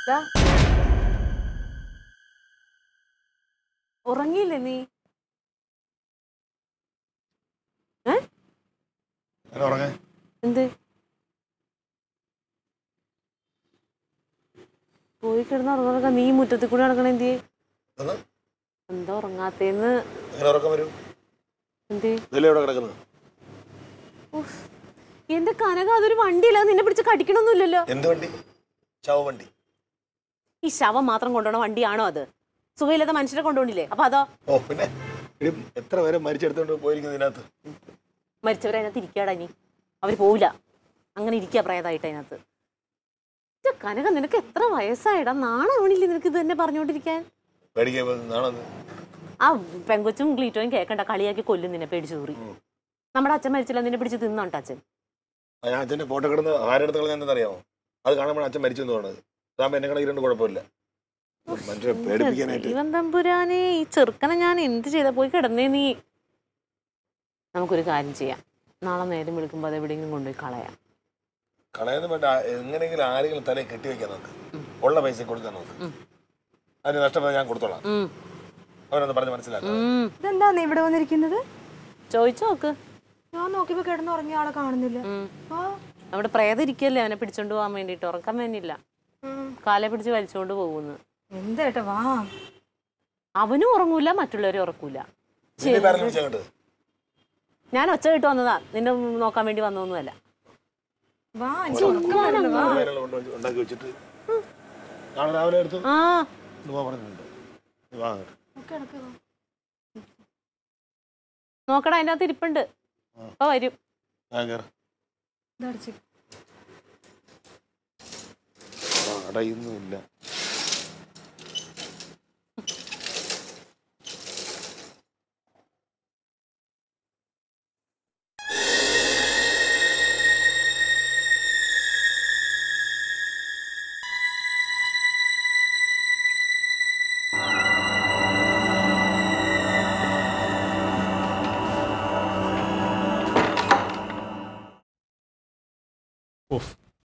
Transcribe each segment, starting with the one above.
ദാ. ഉറങ്ങിയില്ലേ നീ ഏ ഞാൻ ഉറങ്ങേ എന്ത് പോയി കിടന്ന് ഉറങ്ങുക നീ മുറ്റത്തിൽ കൂടെ നടക്കണ എന്തി അത് എന്താ ഉറങ്ങാത്തേന്ന് എങ്ങനെ ഉറക്കം വരും എന്ത് ഇതിലെ ഇവിടെ കിടക്കുന്നത് ഉഫ്. എന്റെ കനക അതൊരു വണ്ടിയില്ല അത് നിന്നെ പിടിച്ച് കടിക്കണമൊന്നുമില്ലല്ലോ എന്ത് വണ്ടി ശവ വണ്ടി ഈ ശവം മാത്രം കൊണ്ടുപോണ വണ്ടിയാണോ അത് സുഖമില്ലാത്ത മനുഷ്യരെ കൊണ്ടുപോണില്ലേ അപ്പൊ അതോ ഓ പിന്നെ ഇടി എത്ര പേരെ മരിച്ചെടുത്തോണ്ട് പോയിരിക്കുന്നത് ഇതിനകത്ത് മരിച്ചവരെ അതിനകത്ത് ഇരിക്കാടാ ഇനി അവര് പോവില്ല അങ്ങനെ ഇരിക്കുക പ്രേതായിട്ട് അതിനകത്ത് ഇത് കനക നിനക്ക് എത്ര വയസ്സായിടാ നാളെ ആവണില്ലേ നിനക്ക് ഇത് തന്നെ പറഞ്ഞുകൊണ്ടിരിക്കാൻ പേടിക്കാൻ നാളെ ആ പെങ്കൊച്ചും ഗ്ലീറ്റോയും കേക്കണ്ട കളിയാക്കി കൊല്ലും നിന്നെ പേടിച്ചു തൂറി നമ്മുടെ അച്ഛൻ മരിച്ചില്ല നിന്നെ പിടിച്ച് തിന്നോണ്ട അച്ഛൻ ഞാൻ അച്ഛൻ്റെ ഫോട്ടോ കിടന്ന് ആരെടുത്ത് കളഞ്ഞാൽ അറിയാമോ അത് കാണുമ്പോൾ അച്ഛൻ മരിച്ചു എന്ന് പറഞ്ഞത് അതാകുമ്പോൾ എന്നെ കണക്കിലുണ്ട് കുഴപ്പമില്ല മനുഷ്യരെ പേടിപ്പിക്കാനായിട്ട് ദൈവം തമ്പുരാനെ ഈ ചെറുക്കനെ ഞാൻ എന്ത് ചെയ്താ പോയി കിടന്നേ നീ നമുക്കൊരു കാര്യം ചെയ്യാം നാളെ നേരം വിളിക്കുമ്പോൾ അത് എവിടെയെങ്കിലും കൊണ്ടുപോയി കളയാം കളയാന്ന് വേണ്ട ആ- എങ്ങനെയെങ്കിലും ആരെങ്കിലും തലയിൽ കെട്ടിവെക്കാൻ നോക്ക് ഉള്ള പൈസ കൊടുക്കാൻ നോക്ക് ഉം. അതിന് നഷ്ടപ്പെട്ട ഞാൻ കൊടുത്തോളാം ഉം. അവരൊന്ന് പറഞ്ഞ് മനസ്സിലാക്കാം ഉം. ഇതെന്താ നീ ഇവിടെ വന്നിരിക്കുന്നത് ചോദിച്ചു നോക്ക് ഞാൻ നോക്കിയപ്പോ കിടന്നുറങ്ങിയ ആളെ കാണുന്നില്ല ഉം. ആ അവിടെ പ്രേതം ഇരിക്കല്ലേ അവനെ പിടിച്ചോണ്ട് പോകാൻ വേണ്ടിട്ട് ഉറക്കാൻ വേണ്ടിയില്ല കാലെ പിടിച്ച് വലിച്ചോണ്ട് പോകുന്നു എന്തേട്ടാ വാ അവനും ഉറങ്ങൂല മറ്റുള്ളവരും ഉറക്കൂല നിന്റെ പേരെല്ലാം വിളിച്ചാൽ കേട്ട് ഞാൻ ഒച്ച കേട്ട് വന്നതാ നിന്നെ നോക്കാൻ വേണ്ടി വന്നൊന്നുമല്ല വാ എനിക്ക് ഉറക്കം വരുന്നു, വാ പേരെല്ലാം കൊണ്ട് വെച്ച് ഉണ്ടാക്കി വെച്ചിട്ട് നാളെ രാവിലെ എടുത്ത് ആ പോകാൻ പറഞ്ഞിട്ടുണ്ട് നീ വാ അങ്ങോട്ട്. ഒക്കെ ഇടയ്ക്ക് വാ. നോക്കടാ അതിന്റെ അകത്ത് ഇരിപ്പുണ്ട് ഇപ്പൊ വരും ഞാൻ കയറാം ഇത് അടച്ച്. ആ, അടയുന്നുമില്ല ഓഫ്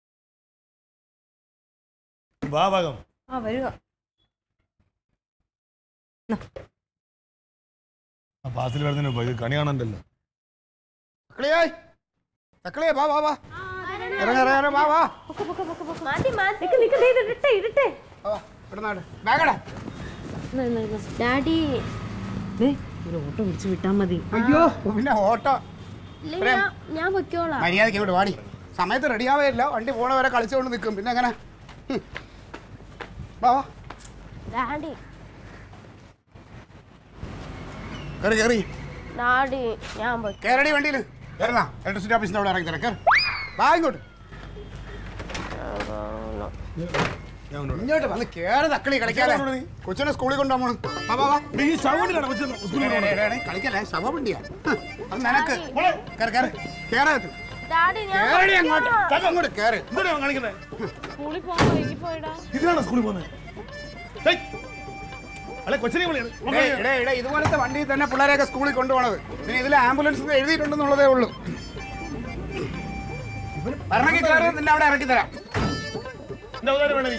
വാ ഭാഗം ആ വരുക ആ പാസിൽ വരുന്നതിന് മുമ്പ് ഇത് കണി കാണണ്ടല്ലോ തക്കളിയേ തക്കളിയേ വാ വാ വാ ഇറങ്ങ ഇറങ്ങ ഇറങ്ങ, വാ വാ നിക്ക് നിക്ക് ദേ ഇടട്ടെ ഇടട്ടെ ആ, ഇവിടെ നാട് ബാഗടാ ഡാഡി ദേ, ഒരു ഓട്ടോ പിടിച്ച് വിട്ടാ മതി അയ്യോ പിന്നെ ഓട്ടോ ഇല്ലെങ്കിൽ ഞാൻ- ഞാൻ പൊയ്ക്കോളാം മര്യാദയ്ക്ക് ഇവിടെ വാടി സമയത്ത് റെഡിയാവേയില്ല വണ്ടി പോണ വരെ കളിച്ചുകൊണ്ട് നിൽക്കും പിന്നെ എങ്ങനെ ഹും. വാ വാ ഡാഡി കയറി കയറി ഡാഡി ഞാൻ പൊയ്ക്കോ കയറടി വണ്ടിയിൽ കയറുന്നാ ഇലക്ട്രിസിറ്റി ഓഫീസിൻ്റെ അവിടെ ഇറങ്ങി തരാം കയറി വാ ഇങ്ങോട്ട് ഞാൻ കൊണ്ടുവിടാം. ഇങ്ങോട്ട് വന്ന് കയറി തക്കളി കളിക്കാതെ കൊച്ചിനെ സ്കൂളിൽ കൊണ്ടുപോകണം വാ വാ വാ നീ ഈ ശവം കാണാം കൊച്ചു സ്കൂളിൽ ഡേ, ഡേ, ഡേ, ഡേ, കളിക്കല്ലേ ശവവണ്ടിയാ ഹ്, അത് നിനക്ക് കയറി കയറി കയറത്ത് ഡാഡി ഞാൻ കയറി അങ്ങോട്ട് അങ്ങോട്ട് കയറി എന്തിനാ കാണിക്കുന്നത് സ്കൂളിൽ പോകാൻ വൈകി പോയടാ ഇതിനാണോ സ്കൂളിൽ പോകുന്നത് ഡേയ്. അല്ലെ കൊച്ചിനെ വിളിയാണ് ഡേ, ഡേ, ഡേ, ഇതുപോലത്തെ വണ്ടിയിൽ തന്നെ പിള്ളേരെയൊക്കെ സ്കൂളിൽ കൊണ്ടുപോകണത് പിന്നെ ഇതിൽ ആംബുലൻസ് എന്ന് എഴുതിയിട്ടുണ്ടെന്നുള്ളതേ ഉള്ളൂ വരണമെങ്കിൽ കയറി നിന്നെ അവിടെ ഇറക്കി തരാം എന്റെ അവതാരം വേണേ നീ.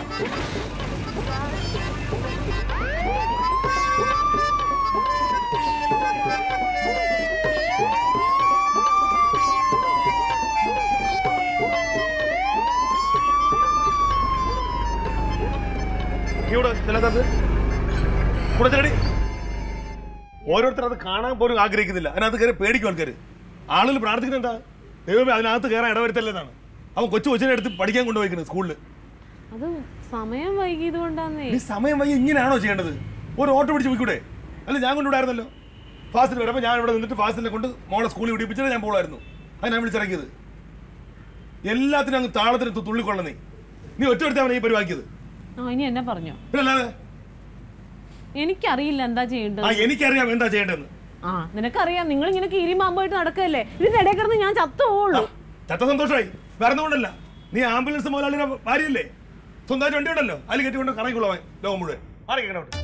നീ ഇവിടെ ചെല്ലാത്തത് കൂടെ ചെല്ലടി ഓരോരുത്തർ അത് കാണാൻ പോലും ആഗ്രഹിക്കുന്നില്ല അതിനകത്ത് കയറി പേടിക്കും ആൾക്കാർ ആളുകൾ പ്രാർത്ഥിക്കുന്നത് എന്താ ദൈവമേ അതിനകത്ത് കയറാൻ ഇടവരുത്തല്ലെന്നാണ് അവൻ കൊച്ചു കൊച്ചിനെ എടുത്ത് പഠിക്കാൻ കൊണ്ടുപോയിക്കുന്നത് സ്കൂളിൽ അത് സമയം വൈകിയത് കൊണ്ടാന്നേ ഈ സമയം വൈകി ഇങ്ങനെയാണോ ചെയ്യേണ്ടത് ഒരു ഓട്ടോ പിടിച്ച് പോയിക്കൂടെ അല്ല ഞാൻ കൊണ്ടുവിടായിരുന്നല്ലോ ഫാസ്റ്റിൽ വരുമ്പോൾ ഞാൻ ഇവിടെ നിന്നിട്ട് ഫാസ്റ്റിനെ കൊണ്ട് മോളെ സ്കൂളിൽ വിടിപ്പിച്ചിട്ട് ഞാൻ പോളായിരുന്നു അത് ഞാൻ വിളിച്ചിറക്കിയത് എല്ലാത്തിനും അങ്ങ് താളത്തിന് തു- തുള്ളിക്കൊള്ളണം നീ നീ ഒറ്റ എടുത്തവനെ ഈ പരിവാക്കിയത് ആ ഇനി എന്നെ പറഞ്ഞോ പിന്നെ അല്ലാതെ എനിക്കറിയില്ല എന്താ ചെയ്യേണ്ടത് ആ എനിക്കറിയാം എന്താ ചെയ്യേണ്ടതെന്ന് ആ നിനക്കറിയാം നിങ്ങൾ ഇങ്ങനെ കീരി മാമ്പായിട്ട് നടക്കല്ലേ ഇതിനിടെ കിടന്ന് ഞാൻ ചത്തു പോവുള്ളൂ ചത്ത സന്തോഷമായി വേറൊന്നുകൊണ്ടല്ല നീ ആംബുലൻസ് മുതലാളിയുടെ ഭാര്യയല്ലേ സ്വന്തമായിട്ട് വണ്ടി ഉണ്ടല്ലോ അതിൽ കെട്ടിക്കൊണ്ട് കറങ്ങിക്കൊള്ളവൻ ലോകം മുഴുവൻ ആരെ കേൾക്കണം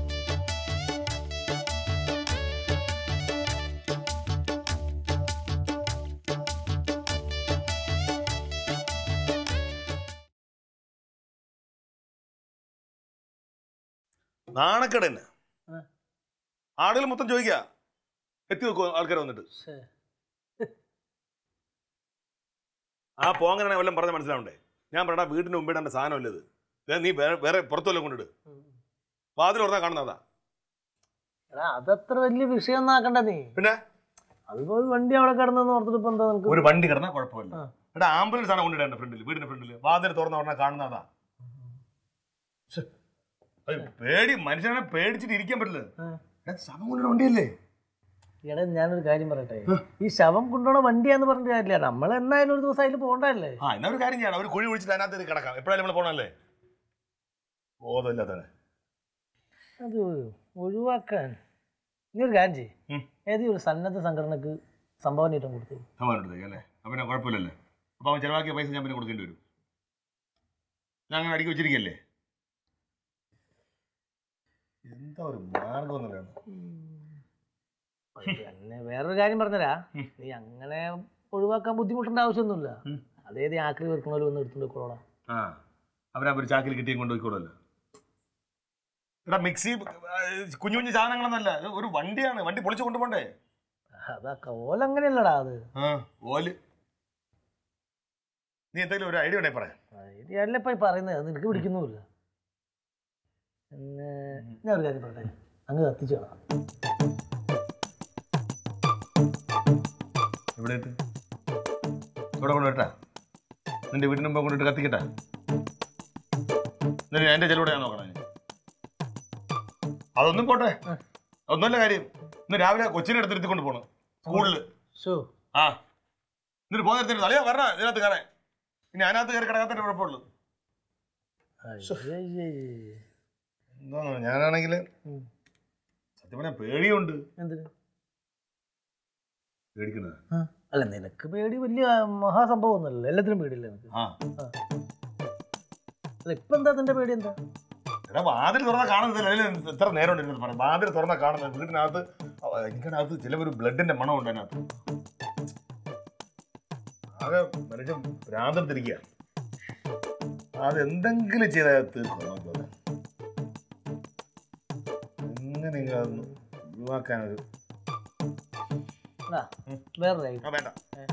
നാണക്കേട് തന്നെ ആ. ആളുകൾ മൊത്തം ചോദിക്കുക എത്തി നോക്കുക ആൾക്കാർ വന്നിട്ട് ശ്ശേ. ആ പോങ്ങനെ വല്ലതും പറഞ്ഞ മനസ്സിലാവണ്ടേ ഞാൻ പറയടാ വീടിന്റെ മുമ്പിൽ എന്റെ സാധനം ഇത് ദേ നീ വേറെ വേറെ പുറത്തു വല്ലതും കൊണ്ടിട്ട് ഉം. വാതിൽ തുറന്നാ കാണുന്നതാ എടാ അതത്ര വലിയ വിഷയം ആക്കണ്ട നീ പിന്നെ അതിപ്പോ ഒരു വണ്ടി അവിടെ കിടന്നെന്ന് ഓർത്തിട്ട് ഇപ്പൊ എന്താ നിനക്ക് ഒരു വണ്ടി കിടന്നാ കുഴപ്പമില്ല ആ. എടാ ആംബുലൻസ് ആണ് കൊണ്ടിടേണ്ട ഫ്രണ്ടിൽ വീടിന്റെ ഫ്രണ്ടിൽ വാതിൽ തുറന്ന പറഞ്ഞാൽ കാണുന്നതാ ശ്ശെ. അത് പേടി മനുഷ്യനെ പേടിച്ചിട്ട് ഇരിക്കാൻ പറ്റില്ല ആ. എടാ, ശവം കൊണ്ടിട വണ്ടിയല്ലേ എടാ ഞാനൊരു കാര്യം പറയട്ടെ ഈ ശവം കൊണ്ടുപോണ വണ്ടിയാന്ന് പറഞ്ഞിട്ട് കാര്യമില്ല നമ്മൾ എന്നായാലും ഒരു ദിവസം അതിൽ പോകണ്ടല്ലേ ആ എന്നാ ഒരു കാര്യം ചെയ്യണം ഒരു കുഴി ഒഴിച്ചിട്ട് അതിനകത്ത് ഇത് കിടക്കാം എപ്പോഴായാലും നമ്മൾ പോകണല്ലേ ബോധമില്ലാത്തവനെ അത് ഒഴിവാക്കാൻ നീ ഒരു കാര്യം ചെയ്യ് ഉം. ഏതെങ്കിലും ഒരു സന്നദ്ധ സംഘടനക്ക് സംഭാവന ഇട്ടും കൊടുത്തു സമാനത്തേക്ക് അല്ലേ അപ്പം പിന്നെ കുഴപ്പമില്ലല്ലേ അപ്പം അവൻ ചിലവാക്കിയ പൈസ ഞാൻ പിന്നെ കൊടുക്കേണ്ടി വരും ഞാൻ അങ്ങനെ അടുക്കി വെച്ചിരിക്കല്ലേ എന്താ ഒരു മാർഗം എന്നുള്ളതാണ് പിന്നെ വേറൊരു കാര്യം പറഞ്ഞരാ ഉം. നീ അങ്ങനെ ഒഴിവാക്കാൻ ബുദ്ധിമുട്ടേണ്ട ആവശ്യമൊന്നുമില്ല ഉം. അതേത് ആക്രി വെക്കണോല് വന്ന് എടുത്തുകൊണ്ട് കൊള്ളാം ആ അവരാ ഒരു ചാക്കിൽ കിട്ടിയും കൊണ്ടുപോയിക്കോളല്ലോ എടാ മിക്സി ആ, കുഞ്ഞു കുഞ്ഞു സാധനങ്ങളൊന്നല്ല ഇത് ഒരു വണ്ടിയാണ് വണ്ടി പൊളിച്ചു കൊണ്ടുപോണ്ടേ അതൊക്കെ ഓലങ്ങനെയല്ലടാ അത് ആ ഓല് നീ എന്തെങ്കിലും ഒരു ഐഡിയ ഉണ്ടേ പറയാം അല്ല ഇപ്പൊ ഈ പറയുന്നത് അത് നിനക്ക് പിടിക്കുന്നുമില്ല പിന്നെ ഞാൻ ഒരു കാര്യം പറയട്ടെ അങ്ങ് കത്തിച്ചു വേണം ഇവിടെ ഇട്ട് ഇവിടെ കൊണ്ടുവരട്ടാ നിന്റെ വീടിന് മുമ്പ് കൊണ്ടിട്ട് കത്തിക്കട്ടാ എന്നിട്ട് എൻ്റെ ചെലൂടെ ഞാൻ നോക്കണം ഇനി. അതൊന്നും പോട്ടെ അതൊന്നുമല്ല കാര്യം ഇന്ന് രാവിലെ കൊച്ചിനെ എടുത്ത് എടുത്തുകൊണ്ട് പോകണം സ്കൂളിൽ ഷോ ആ എന്നിട്ട് പോകുന്ന നേരത്തിന് തലയോ വരണ ഇതിനകത്ത് കയറാൻ ഇനി അതിനകത്ത് കയറി കിടക്കാത്തതിന്റെ കുഴപ്പമുള്ളൂ എന്താ ഞാനാണെങ്കിൽ ഉം. സത്യം പറഞ്ഞാൽ പേടിയുണ്ട് എന്തിന് പേടിക്കുന്നത് ആ, അല്ല നിനക്ക് പേടി വലിയ മഹാസംഭവം ഒന്നുമല്ലല്ലോ എല്ലാത്തിനും പേടിയില്ല നിനക്ക് ആ അല്ല ഇപ്പൊ എന്താ നിന്റെ പേടി എന്താ എടാ വാതിൽ തുറന്നാൽ കാണുന്നില്ല അതിൽ എത്ര നേരം ഉണ്ട് ഇരുന്ന് പറയാം വാതിൽ തുറന്നാൽ കാണുന്നത് വീട്ടിനകത്ത് അവ- എനിക്കതിനകത്ത് ചില ഒരു ബ്ലഡിന്റെ മണമുണ്ട് അതിനകത്ത് ആകെ മനുഷ്യൻ ഭ്രാന്തത്തിരിക്കുക അത് എന്തെങ്കിലും ചെയ്താൽ തീർക്കും നമുക്കത് എങ്ങനെയെങ്കിലും അതൊന്ന് ഒഴിവാക്കാനൊരു എടാ, വേറൊരു idea. ആ വേണ്ട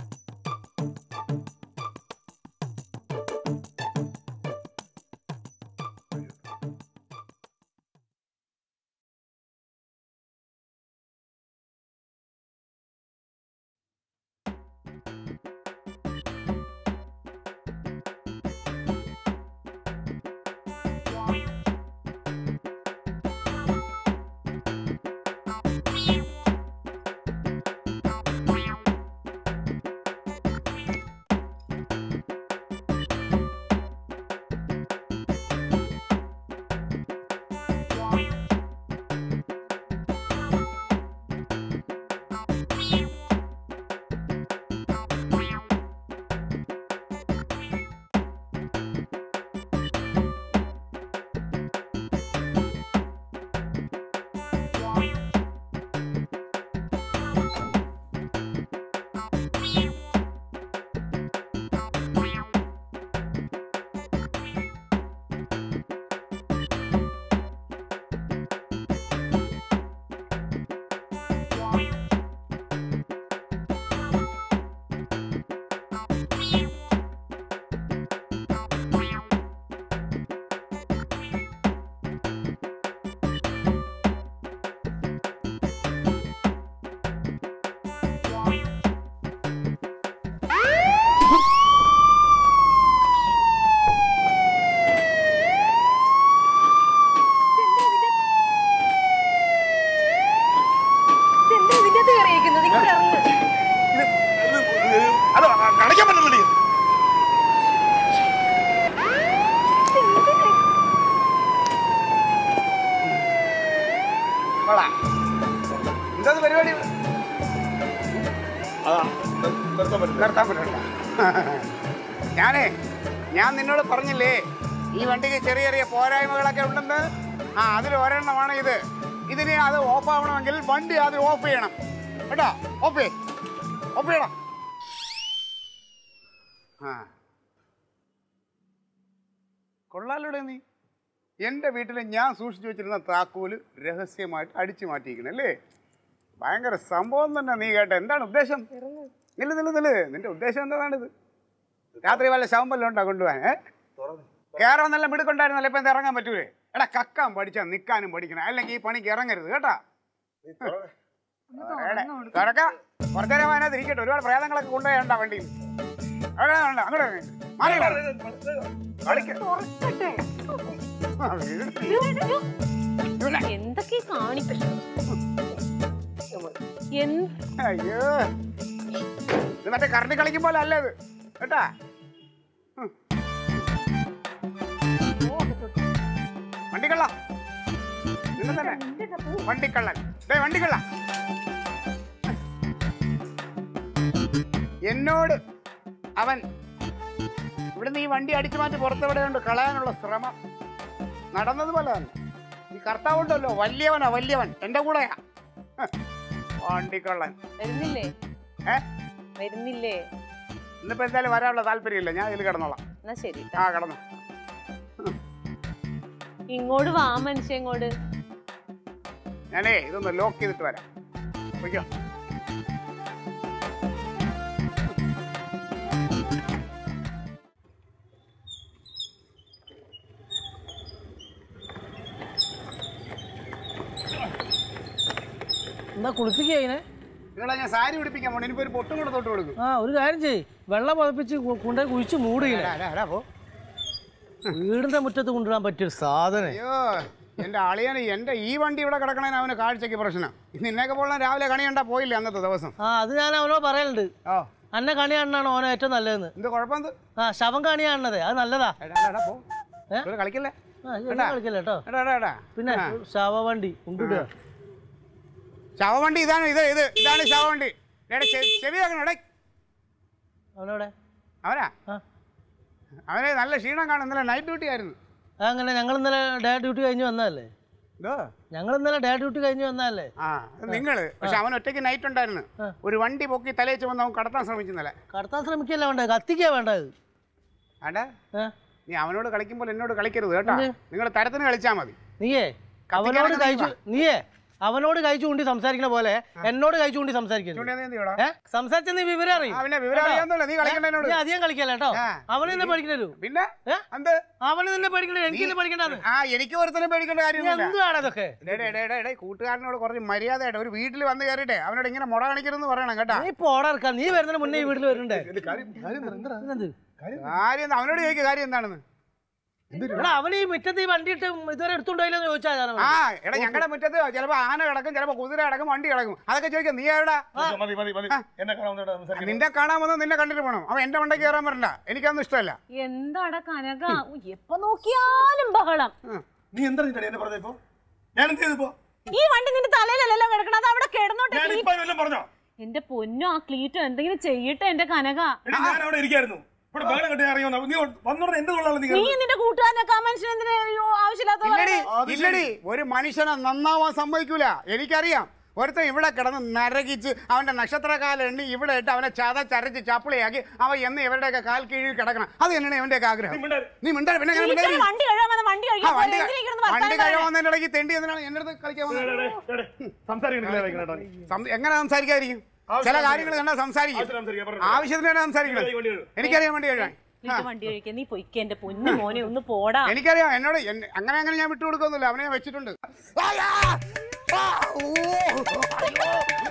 ഇതെന്താ ഇതിന്റെ അകത്ത് കയറിയിരിക്കുന്നത് നിങ്ങൾ ഇറങ്ങ് ഇത് ഇത് അത് കടയ്ക്കാൻ പറ്റുന്നില്ല കൊള്ളാം. എന്താ ഇത് പരിപാടി അതാ നിർത്താൻ പറ്റില്ല നിർത്താൻ പറ്റില്ല ഞാനേ ഞാൻ നിന്നോട് പറഞ്ഞില്ലേ ഈ വണ്ടിക്ക് ചെറിയ ചെറിയ പോരായ്മകളൊക്കെ ഉണ്ടെന്ന് ആ അതിൽ ഒരെണ്ണമാണ് ഇത് ഇതിന് അത് ഓഫ് ആവണമെങ്കിൽ വണ്ടി അത് ഓഫ് ചെയ്യണം കേട്ടോ ഓഫ് ചെയ് ഓഫ് ചെയ്യണം ആ കൊള്ളാലോടെ നീ എൻ്റെ വീട്ടിൽ ഞാൻ സൂക്ഷിച്ചു വെച്ചിരുന്ന താക്കോല് രഹസ്യമായിട്ട് അടിച്ചു മാറ്റിയിരിക്കണം അല്ലേ ഭയങ്കര സംഭവം തന്നെ നീ കേട്ട എന്താണ് ഉദ്ദേശം നില്ല് നില്ല് നില്ല് നിന്റെ ഉദ്ദേശം എന്താണിത് രാത്രി വല്ല ശവം വല്ലതും ഉണ്ടോ കൊണ്ടുപോകാൻ ഏ കയറാൻ നല്ല മിടുക്കുണ്ടായിരുന്നല്ലോ ഇപ്പം എന്താ ഇറങ്ങാൻ പറ്റൂലേ എടാ കക്കാൻ പഠിച്ചാൽ നിൽക്കാനും പഠിക്കണം അല്ലെങ്കിൽ ഈ പണിക്ക് ഇറങ്ങരുത് കേട്ടാ തുറക്ക കുറച്ചു നേരം അതിനകത്ത് ഇരിക്കട്ടെ ഒരുപാട് പ്രേതങ്ങളൊക്കെ കൊണ്ടുപോയണ്ട വണ്ടിയിൽ അവിടെ വേണ്ട അങ്ങോട്ട് ഇറങ്ങ്. മാറി വാ. കളിക്ക്. ആ, വീട്. ഇവിടെ. എന്തൊക്കെ കാണിക്കും എന്ത് അയ്യോ ഇത് മറ്റേ കറണ്ട് കളിക്കും പോലെ അല്ലേ ഇത് കേട്ടാ ഉം. വണ്ടിക്കള്ള നിന്നെ തന്നെ വണ്ടിക്കള്ളൻ ദേ വണ്ടിക്കള്ള എന്നോട് അവൻ ഇവിടുന്ന് ഈ വണ്ടി അടിച്ചു മാറ്റി പുറത്തെവിടെ കൊണ്ട് കളയാനുള്ള ശ്രമം നടന്നതുപോലെ തന്നെ ഈ കർത്താവുണ്ടല്ലോ വലിയവനാ വലിയവൻ എൻ്റെ കൂടെയാ ഹ്. വണ്ടിക്കള്ളൻ വരുന്നില്ലേ ഏ വരുന്നില്ലേ ഇന്നിപ്പോ എന്തായാലും വരാനുള്ള താല്പര്യമില്ല ഞാൻ ഇതിൽ കിടന്നോളാം എന്നാ ശരി ആ കിടന്നു ഇങ്ങോട്ട് വാ മനുഷ്യ ഇങ്ങോട്ട് ഞാനേ ഇതൊന്ന് ലോക്ക് ചെയ്തിട്ട് വരാം പൊയ്ക്കോ എന്നാ കുളിപ്പിക്കുക അതിനെ നിങ്ങളെ ഞാൻ സാരി ഉടുപ്പിക്കാൻ പോണേ എനിക്ക് ഒരു പൊട്ടും കൂടെ തൊട്ട് കൊടുക്കും ആ ഒരു കാര്യം ചെയ്യ് വെള്ളം പതിപ്പിച്ച് കൊ- കൊണ്ടുപോയി കുഴിച്ച് മൂടുകയില്ല എടാ, എടാ, എടാ, പോ. വീടിന്റെ മുറ്റത്ത് കൊണ്ടുവരാൻ പറ്റിയൊരു സാധനം അയ്യോ എന്റെ അളിയന് എന്റെ ഈ വണ്ടി ഇവിടെ കിടക്കണേന് അവന് കാഴ്ചക്ക് പ്രശ്നം നിന്നെയൊക്കെ പോലെ രാവിലെ കണി കണ്ടാ പോയില്ല അന്നത്തെ ദിവസം ആ അത് ഞാൻ അവനോട് പറയലുണ്ട് ഓ അന്നെ കണി കാണാണ് ഓനോ ഏറ്റവും നല്ലതെന്ന് എന്ത് കുഴപ്പം എന്ത് ആ ശവം കണി കാണണത് അത് നല്ലതാ എടാ എടാ, എടാ പോ ഏ? ഇവിടെ കളിക്കല്ലേ ആ ഇത് എല്ലാം കളിക്കല്ല കേട്ടോ എടാ എടാ എടാ പിന്നെ ശവവണ്ടി കൊണ്ടിടുക ശവവണ്ടി ഇതാണ് ഇത് ഇത് ഇതാണ് ശവവണ്ടി എടാ ചെ- ചെവി കേൾക്കണം എടേ അവനോടെ അവനാ ആ അവന് നല്ല ക്ഷീണം കാണും ഇന്നലെ നൈറ്റ് ഡ്യൂട്ടി ആയിരുന്നു അതങ്ങനെ ഞങ്ങൾ ഇന്നലെ ഡേ ഡ്യൂട്ടി കഴിഞ്ഞ് വന്നതല്ലേ ഇതോ ഞങ്ങൾ ഇന്നലെ ഡേ ഡ്യൂട്ടി കഴിഞ്ഞ് വന്നതല്ലേ ആ നിങ്ങള് പക്ഷെ അവൻ ഒറ്റയ്ക്ക് നൈറ്റ് ഉണ്ടായിരുന്നു ആ. ഒരു വണ്ടി പൊക്കി തലയിച്ച് വന്ന് അവൻ കടത്താൻ ശ്രമിച്ചു ഇന്നലെ കടത്താൻ ശ്രമിക്കല്ല വേണ്ടത് കത്തിക്കാ വേണ്ടത് ആണ്ടാ ഏ നീ അവനോട് കളിക്കുമ്പോൾ എന്നോട് കളിക്കരുത് കേട്ടോ നിങ്ങൾ തരത്തിന് കളിച്ചാൽ മതി നീയേ അവനോട് കഴിച്ചു നീയേ അവനോട് കഴിച്ചു കൊണ്ട് സംസാരിക്കണ പോലെ എന്നോട് കഴിച്ചു കൊണ്ട് സംസാരിക്കരുത് ചൂണ്ടി നീ എന്ത് ചെയ്യടാ? ഏ സംസാരിച്ച നീ വിവരം അറിയും അവനെ വിവരം അറിയാന്നല്ലോ നീ കളിക്കണ്ടതിനോട് നീ അധികം കളിക്കല്ല കേട്ടോ ആ. അവന് നിന്നെ പേടിക്കണു പിന്നെ ഏ? എന്ത് അവന് നിന്നെ പേടിക്കണ എനിക്ക് നിന്നെ പേടിക്കണ്ടാന്ന് ആ എനിക്ക് ഒരുത്തനും പേടിക്കേണ്ട നീ കാര്യമൊന്നുമില്ല എന്തുവാണ് അതൊക്കെ ഡേ, ഡേ, ഡേ, ഡേ, ഡേ, കൂട്ടുകാരനോട് കുറച്ച് മര്യാദയായിട്ട് ഒരു വീട്ടിൽ വന്ന് കയറിട്ടെ അവനോട് ഇങ്ങനെ മുട കാണിക്കരുതെന്ന് പറയണം കേട്ടാ നീ പോടാർക്കാം നീ വരുന്നതിന് മുന്നേ ഈ വീട്ടിൽ വരുന്നുണ്ടേ ഇതെന്ത്? കാര്യം എന്താ? അവനോട് ചോദിക്കുക കാര്യം എന്താണെന്ന് എടാ അവൻ ഈ മുറ്റത്ത് ഈ വണ്ടി ഇട്ട് ഇതുവരെ എടുത്തുണ്ടോയില്ലെന്ന് ചോദിച്ചാ ഞാൻ ആ എടാ ഞങ്ങളുടെ മുറ്റത്ത് ചിലപ്പോ ആന കിടക്കും ചിലപ്പോ കുതിര കിടക്കും വണ്ടി കിടക്കും അതൊക്കെ ചോദിക്കാം നീ എവിടാ മതി മതി മതി എന്നെ കാണാൻ വന്നിട്ട് സംസാരിക്കാം നിന്നെ കാണാൻ വന്ന് നിന്നെ കണ്ടിട്ട് പോകണം അവൻ എന്റെ മണ്ടയ്ക്ക് കയറാൻ വരണ്ട എനിക്കൊന്നും ഇഷ്ടമല്ല എന്താടാ കനക ഉ, എപ്പോ നോക്കിയാലും ബഹളം നീ എന്താ നിന്റെ എന്നെ പറഞ്ഞ ഇപ്പൊ ഞാൻ എന്ത് ചെയ്തിപ്പോ ഈ വണ്ടി നിന്റെ തലയിലല്ലല്ലോ കിടക്കണം അത് അവിടെ കിടന്നോട്ടെ ഞാൻ ക്ലീ- ഇപ്പൊ വല്ലതും പറഞ്ഞോ എന്റെ പൊന്നോ ആ ക്ലീറ്റോ എന്തെങ്കിലും ചെയ്യട്ടെ എന്റെ കനക എടി ഞാൻ അവിടെ ഇരിക്കായിരുന്നു ഇവിടെ ബഹളം കെട്ടി അറിയാവുന്ന നീ വന്നോടെ എന്ത് കൊള്ളാണ് നീ നീ നിന്റെ കൂട്ടുകാരനൊക്കെ ആ മനുഷ്യൻ എന്തിനാ അയ്യോ ആവശ്യമില്ലാത്ത ഇല്ലടി അത് ശരി. ഇല്ലടി ഒരു മനുഷ്യനെ നന്നാവാൻ സമ്മതിക്കൂല എനിക്കറിയാം ഒരുത്തൻ ഇവിടെ കിടന്ന് നരകിച്ച് അവന്റെ നക്ഷത്രകാലം എണ്ണി ഇവിടെ ഇട്ട് അവനെ ചതച്ചരച്ച് ചപ്പിളിയാക്കി അവൻ എന്ന് ഇവരുടെയൊക്കെ കാൽ കീഴിൽ കിടക്കണം അത് തന്നെയാണ് ഇവന്റെയൊക്കെ ആഗ്രഹം മിണ്ടാതെ. നീ മിണ്ടാ പിന്നെ എങ്ങനെ മിണ്ടാതിരി? വണ്ടി കഴുകാൻ വന്ന വണ്ടി ആ, കഴുകാൻ വണ്ടി പോരെ, എന്തിനാ ഇരിക്കുന്നത് വണ്ടി വർത്താനം പറയണേ? കഴിയാവുന്നതിന്റെ ഇടയ്ക്ക് തെണ്ടി എന്തിനാണ് എന്റെ അടുത്ത് കളിക്കാൻ വന്നത് സംസാരിക്കണേ സം- എങ്ങനെ സംസാരിക്കാതിരിക്കും ചില കാര്യങ്ങൾ കണ്ടാൽ സംസാരിക്കും ആവശ്യം സംസാരിക്കാം, പറഞ്ഞോ. ആവശ്യത്തിന് തന്നെ സംസാരിക്കണം ഈ വണ്ടി കഴുകും. എനിക്കറിയാം വണ്ടി കഴിയാൻ നിന്റെ വണ്ടി കഴിക്കാൻ നീ പൊയ്ക്ക എന്റെ പൊന്നു മോനെ ഒന്ന് പോടാ എനിക്കറിയാം എന്നോട് എന്നെ- അങ്ങനെ അങ്ങനെ ഞാൻ വിട്ടു കൊടുക്കൊന്നുമില്ല അവനെ ഞാൻ വെച്ചിട്ടുണ്ട് ആയാ! ആ! ഓ! അയ്യോ!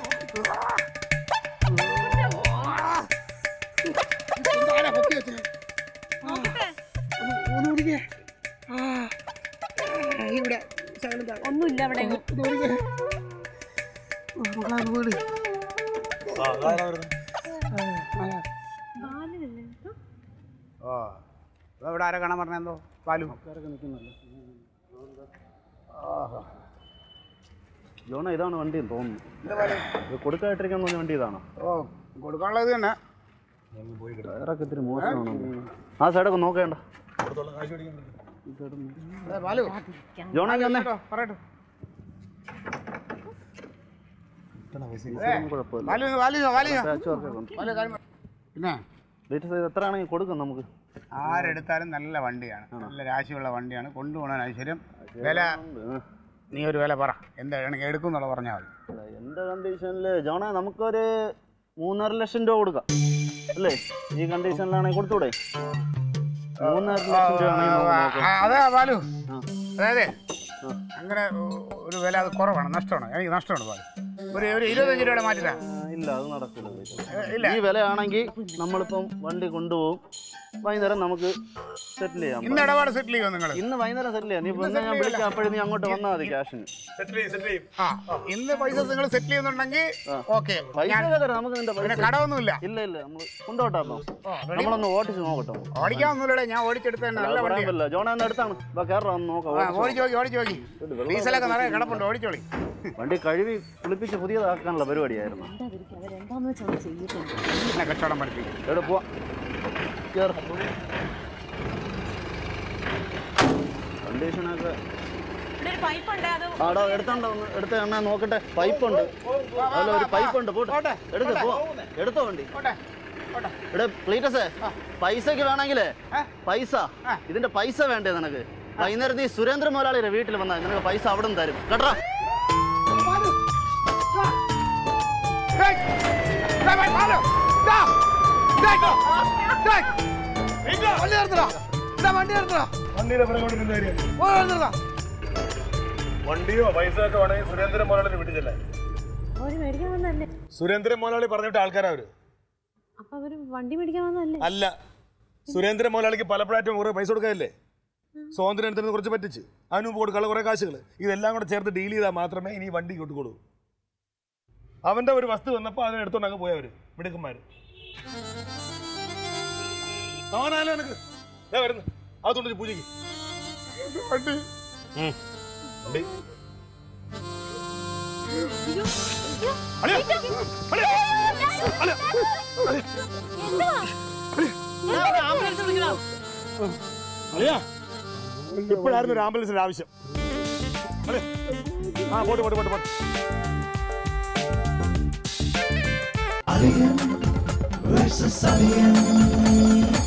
എന്താണ് പൊക്കി വെച്ചത്? ഒന്ന് ഒന്ന് പിടിക്ക്. ആ. ഇവിടെ ശകലം താഴെ. ഒന്നുമില്ല അവിടെ എങ്ങും. ഒന്ന് പിടിക്ക്. ആ, മകളെ ഒന്ന് വീട്. ഓ ഇപ്പൊ ഇവിടെ ആരാ കാണാൻ പറഞ്ഞെന്തോ പാലു ജോണ ഇതാണ് വണ്ടി എന്ന് തോന്നുന്നു ഇത് കൊടുക്കായിട്ടിരിക്കാൻ തോന്നിയ വണ്ടി ഇതാണോ ഓ കൊടുക്കാനുള്ളത് തന്നെ ടയറൊക്കെ ഇത്തിരി മോശമാണോ ആ സൈഡൊക്കെ നോക്കേണ്ട ഏ, പാലു ജോണ ഇങ്ങ് വന്നേ കേട്ടോ പറയട്ടോ കുഴപ്പമില്ല പാലു പാലു പാലു അച്ചുവർക്ക് പാലു കാര്യം പറ. പിന്നെ ലേറ്റസ്റ്റ് ഇത് എത്രയാണെങ്കിൽ കൊടുക്കും നമുക്ക് ആരെടുത്താലും നല്ല വണ്ടിയാണ് നല്ല രാശിയുള്ള വണ്ടിയാണ് കൊണ്ടുപോകണ ഐശ്വര്യം വില നീ ഒരു വില പറ എന്താണെങ്കിൽ എടുക്കും എന്നുള്ള പറഞ്ഞാൽ മതി എൻ്റെ കണ്ടീഷനിൽ ജോണേ നമുക്കൊരു മൂന്നര ലക്ഷം രൂപ കൊടുക്കാം അല്ലേ ഈ കണ്ടീഷനിലാണെങ്കിൽ കൊടുത്തൂടെ മൂന്നര ലക്ഷം രൂപ ആണെങ്കിൽ നമുക്ക് നോക്കാം ആ, അതെ ബാലു ആ. അതായത് അങ്ങനെ ഒരു വില അത് കുറവാണ് നഷ്ടമാണ് എനിക്ക് നഷ്ടമാണ് ബാലു ഒരു ഒരു ഇരുപത്തഞ്ച് രൂപയുടെ മാറ്റില്ല ആ, ഇല്ല അത് നടക്കില്ല ഇല്ല ഈ വിലയാണെങ്കിൽ നമ്മളിപ്പം വണ്ടി കൊണ്ടുപോകും വൈകുന്നേരം നമുക്ക് സെറ്റിൽ ചെയ്യാം ഇന്ന് ഇടപാട് സെറ്റിൽ ചെയ്യുമോ നിങ്ങൾ ഇന്ന് വൈകുന്നേരം സെറ്റിൽ ചെയ്യാം നീ പിന്നെ ഞാൻ വിളിക്കാം അപ്പോഴും നീ അങ്ങോട്ട് വന്നാൽ മതി ക്യാഷിന് സെറ്റിൽ ചെയ്യും സെറ്റിൽ ചെയ്യും ആ ഇന്ന് പൈസ നിങ്ങൾ സെറ്റിൽ ചെയ്യുന്നുണ്ടെങ്കിൽ ഓക്കെ പൈസ ഒക്കെ തരാം നമുക്ക് നിന്റെ പിന്നെ പൈസ കടമൊന്നുമില്ല ഇല്ല ഇല്ല നമ്മൾ കൊണ്ടോട്ടെ അപ്പം നമ്മളൊന്ന് ഓടിച്ച് നോക്കട്ടെ ഓടിക്കാവുന്നില്ലേ ഞാൻ ഓടിച്ചെടുത്ത തന്നെ നല്ല പറയാൻ വണ്ടിയാണ് പറ്റില്ല ജോണ ഒന്ന് എടുത്താണ് വാ കയറാം ഒന്ന് നോക്കാം ആ, ഓടിച്ച് ഓടിച്ചു നോക്കി ഓടിച്ചു നോക്കി ഡീസലൊക്കെ നിറയെ കിടപ്പുണ്ട് ഓടിച്ചോളി നോക്കാം. വണ്ടി കഴുകി കുളിപ്പിച്ച് പുതിയതാക്കാനുള്ള പരിപാടിയായിരുന്നു അവരെന്താന്ന് വെച്ചാൽ അവര് ചെയ്തിട്ടുണ്ട് എന്നെ കച്ചവടം പഠിപ്പിക്കും എവിടെ പോവാ കേറ്. കണ്ടീഷനൊക്കെ ഇവിടെ ഒരു പൈപ്പ് ഉണ്ട് അത് ആടോ എടുത്തോണ്ടോ ഒന്ന് എടുത്ത എണ്ണ നോക്കട്ടെ പൈപ്പ് ഉണ്ട് അല്ല ഒരു പൈപ്പ് ഉണ്ട് പോട്ടെ പോട്ടെ, എടുക്ക പോ എടുത്തോ വണ്ടി പോട്ടെ പോട്ടെ ഇവിടെ പ്ലീറ്റസേ പൈസക്ക് വേണമെങ്കിലേ ആ. പൈസ ആ. ഇതിന്റെ പൈസ വേണ്ടേ നിനക്ക് വൈകുന്നേരം നീ സുരേന്ദ്ര മുതലാളിയുടെ വീട്ടിൽ വന്നാൽ നിനക്ക് പൈസ അവിടെ നിന്ന് തരും കേട്ടോ ഡേയ്, ഡേയ്, ഡേയ്, ബാലു, ഡാ, ഡേയ്, ഡേയ്, വണ്ടി നിർത്തടാ. ഡാ, വണ്ടി നിർത്തടാ. വണ്ടിയുടെ പുറകെ കൊണ്ട് നിന്ന് കാര്യം ഓ, നിർത്തടാ. വണ്ടിയോ പൈസ ഒക്കെ വേണമെങ്കിൽ സുരേന്ദ്രൻ മോലാളി വിട്ടിച്ചല്ലേ അവര് മേടിക്കാൻ വന്നല്ലേ സുരേന്ദ്രൻ മോലാളി പറഞ്ഞിട്ട് ആൾക്കാരാ അവര് അപ്പൊ അവര് വണ്ടി മേടിക്കാൻ വന്നല്ലേ അല്ല സുരേന്ദ്രൻ മോലാളിക്ക് പലപ്പോഴായിട്ടും കുറെ പൈസ കൊടുക്കാനല്ലേ സ്വാതന്ത്ര്യത്തിന് കുറച്ച് പറ്റിച്ച് അതിന് മുമ്പ് കൊടുക്കാനുള്ള കുറെ കാശുകൾ ഇതെല്ലാം കൂടെ ചേർത്ത് ഡീൽ ചെയ്താൽ മാത്രമേ ഇനി ഈ വണ്ടി കൊടുക്കുള്ളൂ അവന്റെ ഒരു വസ്തു വന്നപ്പോൾ അതിനെ എടുത്തോണ്ട് അങ്ങ് പോയവര് മിടുക്കന്മാര് അവനാലോ എനിക്ക് ദേ വരുന്നു അതുകൊണ്ട് പൂജയ്ക്ക് വണ്ടി ഉം. വണ്ടി. അളിയാ, അളിയാ, അളിയാ. അളിയാ ഇപ്പോഴായിരുന്നു ഒരു ആംബുലൻസിന്റെ ആവശ്യം അളിയാ. ആ പോട്ട് പോട്ട് പോട്ട് പോട്ട് Alien versus Alien.